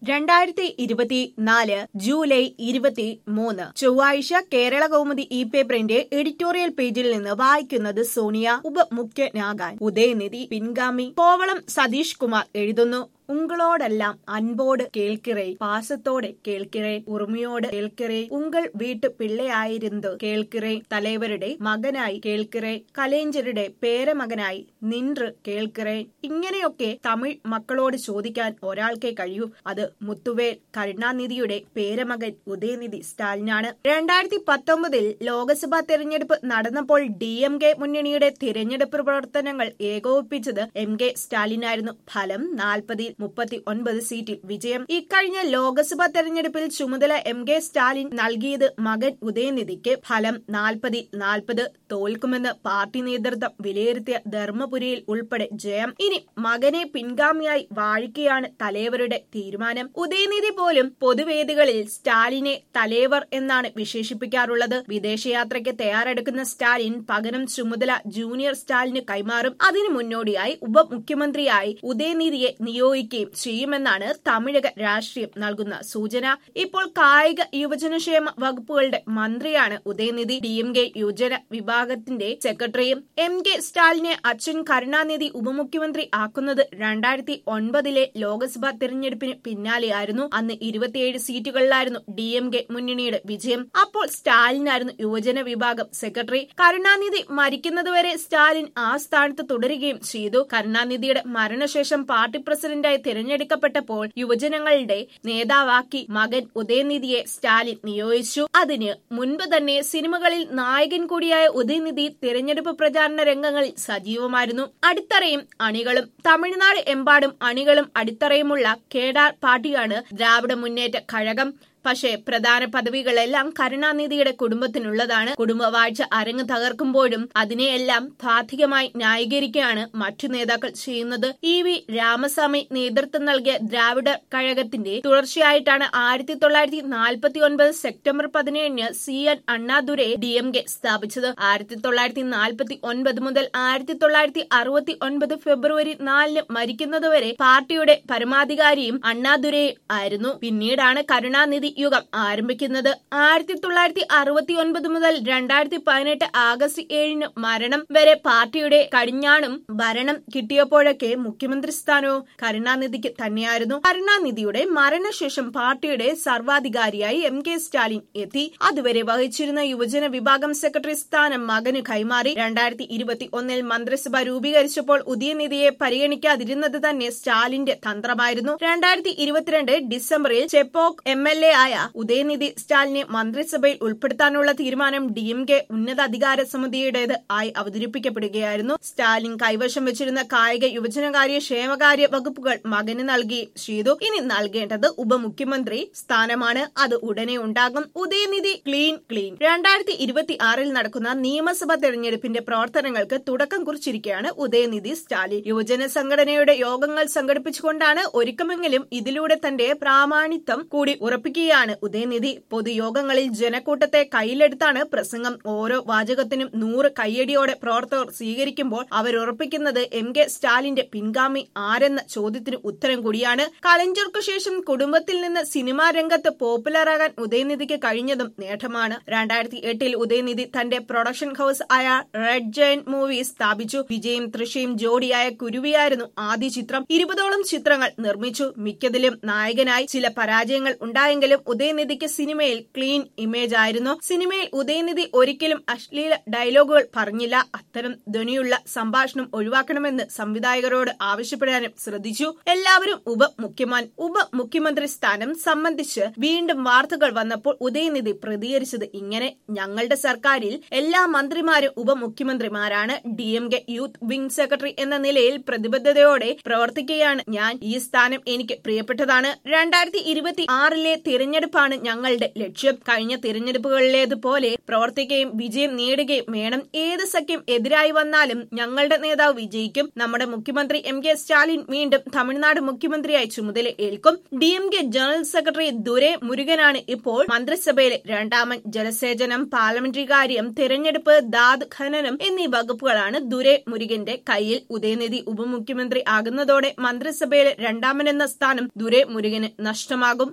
രണ്ടായിരത്തി ഇരുപത്തിനാല് ജൂലൈ ഇരുപത്തി മൂന്ന് ചൊവ്വാഴ്ച കേരള കൗമുദി ഇ പേപ്പറിന്റെ എഡിറ്റോറിയൽ പേജിൽ നിന്ന് വായിക്കുന്നത് സോണിയ ഉപമുഖ്യനാകാൻ ഉദയനിധി പിൻഗാമി കോവളം സതീഷ് കുമാർ എഴുതുന്നു ഉങ്ങളോടെല്ലാം അൻപോട് കേൾക്കിറേ പാസത്തോടെ കേൾക്കിറേ ഉറുമിയോട് കേൾക്കിറേ ഉങ്കൾ വീട്ടു പിള്ളയായിരുന്നത് കേൾക്കിറേ തലവരുടെ മകനായി കേൾക്കിറേ കലേഞ്ചരുടെ പേരമകനായി നിன்று കേൾക്കിറേ ഇങ്ങനെയൊക്കെ തമിഴ് മക്കളോട് ചോദിക്കാൻ ഒരാൾക്കേ കഴിയൂ അത് മുത്തുവേൽ കരുണാനിധിയുടെ പേരമകൻ ഉദയനിധി സ്റ്റാലിനാണ് രണ്ടായിരത്തി പത്തൊമ്പതിൽ ലോക്സഭാ തെരഞ്ഞെടുപ്പ് നടന്നപ്പോൾ ഡി എം കെ മുന്നണിയുടെ തിരഞ്ഞെടുപ്പ് പ്രവർത്തനങ്ങൾ ഏകോപിപ്പിച്ചത് എം കെ സ്റ്റാലിനായിരുന്നു ഫലം നാൽപ്പതിൽ മുപ്പത്തി ഒൻപത് സീറ്റിൽ വിജയം ഇക്കഴിഞ്ഞ ലോക്സഭാ തെരഞ്ഞെടുപ്പിൽ ചുമതല എം കെ സ്റ്റാലിൻ നൽകിയത് മകൻ ഉദയനിധിക്ക് ഫലം നാൽപ്പതിൽ നാൽപ്പത് തോൽക്കുമെന്ന് പാർട്ടി നേതൃത്വം വിലയിരുത്തിയ ധർമ്മപുരിയിൽ ഉൾപ്പെടെ ജയം ഇനി മകനെ പിൻഗാമിയായി വാഴിക്കുകയാണ് തലേവരുടെ തീരുമാനം ഉദയനിധി പോലും പൊതുവേദികളിൽ സ്റ്റാലിനെ തലേവർ എന്നാണ് വിശേഷിപ്പിക്കാറുള്ളത് വിദേശയാത്രയ്ക്ക് തയ്യാറെടുക്കുന്ന സ്റ്റാലിൻ പകരം ചുമതല ജൂനിയർ സ്റ്റാലിന് കൈമാറും അതിനു മുന്നോടിയായി ഉപമുഖ്യമന്ത്രിയായി ഉദയനിധിയെ നിയോഗിക്കുകയും ചെയ്യുമെന്നാണ് തമിഴക രാഷ്ട്രീയം നൽകുന്ന സൂചന ഇപ്പോൾ കായിക യുവജനക്ഷേമ വകുപ്പുകളുടെ മന്ത്രിയാണ് ഉദയനിധി ഡി എം കെ യുവജന വിഭാഗത്തിന്റെ സെക്രട്ടറിയും എം കെ സ്റ്റാലിനെ അച്ഛൻ കരുണാനിധി ഉപമുഖ്യമന്ത്രി ആക്കുന്നത് രണ്ടായിരത്തി ഒൻപതിലെ ലോക്സഭാ തെരഞ്ഞെടുപ്പിന് പിന്നാലെയായിരുന്നു അന്ന് ഇരുപത്തിയേഴ് സീറ്റുകളിലായിരുന്നു ഡി എം കെ മുന്നണിയുടെ വിജയം അപ്പോൾ സ്റ്റാലിനായിരുന്നു യുവജന വിഭാഗം സെക്രട്ടറി കരുണാനിധി മരിക്കുന്നതുവരെ സ്റ്റാലിൻ ആ സ്ഥാനത്ത് തുടരുകയും ചെയ്തു കരുണാനിധിയുടെ മരണശേഷം പാർട്ടി പ്രസിഡന്റായി തിരഞ്ഞെടുക്കപ്പെട്ടപ്പോൾ യുവജനങ്ങളുടെ നേതാവാക്കി മകൻ ഉദയനിധിയെ സ്റ്റാലിൻ നിയോഗിച്ചു അതിന് മുൻപ് തന്നെ സിനിമകളിൽ നായകൻ കൂടിയായ ഉദയനിധി തിരഞ്ഞെടുപ്പ് പ്രചാരണ രംഗങ്ങളിൽ സജീവമായിരുന്നു അടിത്തറയും അണികളും തമിഴ്നാട് എമ്പാടും അണികളും അടിത്തറയുമുള്ള കേഡാർ പാർട്ടിയാണ് ദ്രാവിഡ മുന്നേറ്റ കഴകം പക്ഷേ പ്രധാന പദവികളെല്ലാം കരുണാനിധിയുടെ കുടുംബത്തിനുള്ളതാണ് കുടുംബവാഴ്ച അരങ്ങ് തകർക്കുമ്പോഴും അതിനെയെല്ലാം ഭാഗികമായി ന്യായീകരിക്കുകയാണ് മറ്റു നേതാക്കൾ ചെയ്യുന്നത് ഇ വി രാമസ്വാമി നേതൃത്വം നൽകിയ ദ്രാവിഡ കഴകത്തിന്റെ തുടർച്ചയായിട്ടാണ് ആയിരത്തി തൊള്ളായിരത്തി നാൽപ്പത്തി ഒൻപത് സെപ്റ്റംബർ പതിനേഴിന് C N Annadurai D M K സ്ഥാപിച്ചത് ആയിരത്തി തൊള്ളായിരത്തി നാൽപ്പത്തി ഒൻപത് മുതൽ ആയിരത്തി തൊള്ളായിരത്തി അറുപത്തി ഒൻപത് ഫെബ്രുവരി നാലിന് മരിക്കുന്നതുവരെ പാർട്ടിയുടെ പരമാധികാരിയും അണ്ണാദുരെ ആയിരുന്നു പിന്നീടാണ് കരുണാനിധി യുഗം ആരംഭിക്കുന്നത് ആയിരത്തി തൊള്ളായിരത്തി അറുപത്തി ഒൻപത് മുതൽ രണ്ടായിരത്തി പതിനെട്ട് ആഗസ്റ്റ് ഏഴിന് മരണം വരെ പാർട്ടിയുടെ കടിഞ്ഞാണും ഭരണം കിട്ടിയപ്പോഴൊക്കെ മുഖ്യമന്ത്രി സ്ഥാനവും കരുണാനിധിക്ക് തന്നെയായിരുന്നു കരുണാനിധിയുടെ മരണശേഷം പാർട്ടിയുടെ സർവാധികാരിയായി എം കെ സ്റ്റാലിൻ എത്തി അതുവരെ വഹിച്ചിരുന്ന യുവജന വിഭാഗം സെക്രട്ടറി സ്ഥാനം മകന് കൈമാറി രണ്ടായിരത്തി ഇരുപത്തി ഒന്നിൽ മന്ത്രിസഭ രൂപീകരിച്ചപ്പോൾ ഉദയനിധിയെ പരിഗണിക്കാതിരുന്നത് തന്നെ സ്റ്റാലിന്റെ തന്ത്രമായിരുന്നു രണ്ടായിരത്തി ഇരുപത്തിരണ്ട് ഡിസംബറിൽ ചെപ്പോക് എം എൽ എ ആയ ഉദയനിധി സ്റ്റാലിനെ മന്ത്രിസഭയിൽ ഉൾപ്പെടുത്താനുള്ള തീരുമാനം ഡി എം കെ ഉന്നതാധികാര സമിതിയുടേത് ആയി അവതരിപ്പിക്കപ്പെടുകയായിരുന്നു സ്റ്റാലിൻ കൈവശം വെച്ചിരുന്ന കായിക യുവജനകാര്യ ക്ഷേമകാര്യ വകുപ്പുകൾ മകന് നൽകി ചെയ്തു ഇനി നൽകേണ്ടത് ഉപമുഖ്യമന്ത്രി സ്ഥാനമാണ് അത് ഉടനെ ഉണ്ടാകും ഉദയനിധി ക്ലീൻ ക്ലീൻ രണ്ടായിരത്തി ഇരുപത്തി ആറിൽ നടക്കുന്ന നിയമസഭാ തെരഞ്ഞെടുപ്പിന്റെ പ്രവർത്തനങ്ങൾക്ക് തുടക്കം കുറിച്ചിരിക്കുകയാണ് ഉദയനിധി സ്റ്റാലിൻ യുവജന സംഘടനയുടെ യോഗങ്ങൾ സംഘടിപ്പിച്ചുകൊണ്ടാണ് ഒരുക്കമെങ്കിലും ഇതിലൂടെ തന്റെ പ്രാമാണിത്വം കൂടി ഉറപ്പിക്കുകയാണ് ഉദയനിധി പൊതുയോഗങ്ങളിൽ ജനക്കൂട്ടത്തെ കയ്യിലെടുത്താണ് പ്രസംഗം ഓരോ വാചകത്തിനും നൂറ് കയ്യടിയോടെ പ്രവർത്തകർ സ്വീകരിക്കുമ്പോൾ അവരുറപ്പിക്കുന്നത് എം കെ സ്റ്റാലിന്റെ പിൻഗാമി ആരെന്ന ചോദ്യത്തിന് ഉത്തരം കൂടിയാണ് കലഞ്ചർക്കു ശേഷം കുടുംബത്തിൽ നിന്ന് സിനിമാ രംഗത്ത് പോപ്പുലറാകാൻ ഉദയനിധിക്ക് കഴിഞ്ഞതും നേട്ടമാണ് രണ്ടായിരത്തി എട്ടിൽ ഉദയനിധി തന്റെ പ്രൊഡക്ഷൻ ഹൌസ് ആയ റെഡ് ജയൻ മൂവീസ് സ്ഥാപിച്ചു വിജയും തൃശയും ജോഡിയായ കുരുവിയായിരുന്നു ആദ്യ ചിത്രം ഇരുപതോളം ചിത്രങ്ങൾ നിർമ്മിച്ചു മിക്കതിലും നായകനായി ചില പരാജയങ്ങൾ ഉണ്ടായെങ്കിലും ഉദയനിധിക്ക് സിനിമയിൽ ക്ലീൻ ഇമേജ് ആയിരുന്നു സിനിമയിൽ ഉദയനിധി ഒരിക്കലും അശ്ലീല ഡയലോഗുകൾ പറഞ്ഞില്ല അത്തരം ധ്വനിയുള്ള സംഭാഷണം ഒഴിവാക്കണമെന്ന് സംവിധായകരോട് ആവശ്യപ്പെടാനും ശ്രദ്ധിച്ചു എല്ലാവരും ഉപമുഖ്യമൻ ഉപമുഖ്യമന്ത്രി സ്ഥാനം സംബന്ധിച്ച് വീണ്ടും വാർത്തകൾ വന്നപ്പോൾ ഉദയനിധി പ്രതികരിച്ചത് ഇങ്ങനെ ഞങ്ങളുടെ സർക്കാരിൽ എല്ലാ മന്ത്രിമാരും ഉപമുഖ്യമന്ത്രിമാരാണ് D M K youth wing secretary എന്ന നിലയിൽ പ്രതിബദ്ധതയോടെ പ്രവർത്തിക്കുകയാണ് ഞാൻ ഈ സ്ഥാനം എനിക്ക് പ്രിയപ്പെട്ടതാണ് രണ്ടായിരത്തി ഇരുപത്തി ആറിലെ തിരഞ്ഞെടുപ്പ് തിരഞ്ഞെടുപ്പാണ് ഞങ്ങളുടെ ലക്ഷ്യം കഴിഞ്ഞ തിരഞ്ഞെടുപ്പുകളിലേതുപോലെ പ്രവർത്തിക്കുകയും വിജയം നേടുകയും വേണം ഏത് സഖ്യം എതിരായി വന്നാലും ഞങ്ങളുടെ നേതാവ് വിജയിക്കും നമ്മുടെ മുഖ്യമന്ത്രി എം കെ സ്റ്റാലിൻ വീണ്ടും തമിഴ്നാട് മുഖ്യമന്ത്രിയായി ചുമതല ഏൽക്കും D M K general secretary Durai മുരുകനാണ് ഇപ്പോൾ മന്ത്രിസഭയിലെ രണ്ടാമൻ ജലസേചനം പാർലമെന്ററി കാര്യം തിരഞ്ഞെടുപ്പ് ദാദ് ഖനനം എന്നീ വകുപ്പുകളാണ് ദുരെ മുരുകന്റെ കയ്യിൽ ഉദയനിധി ഉപമുഖ്യമന്ത്രി ആകുന്നതോടെ മന്ത്രിസഭയിലെ രണ്ടാമനെന്ന സ്ഥാനം ദുരെ മുരുകന് നഷ്ടമാകും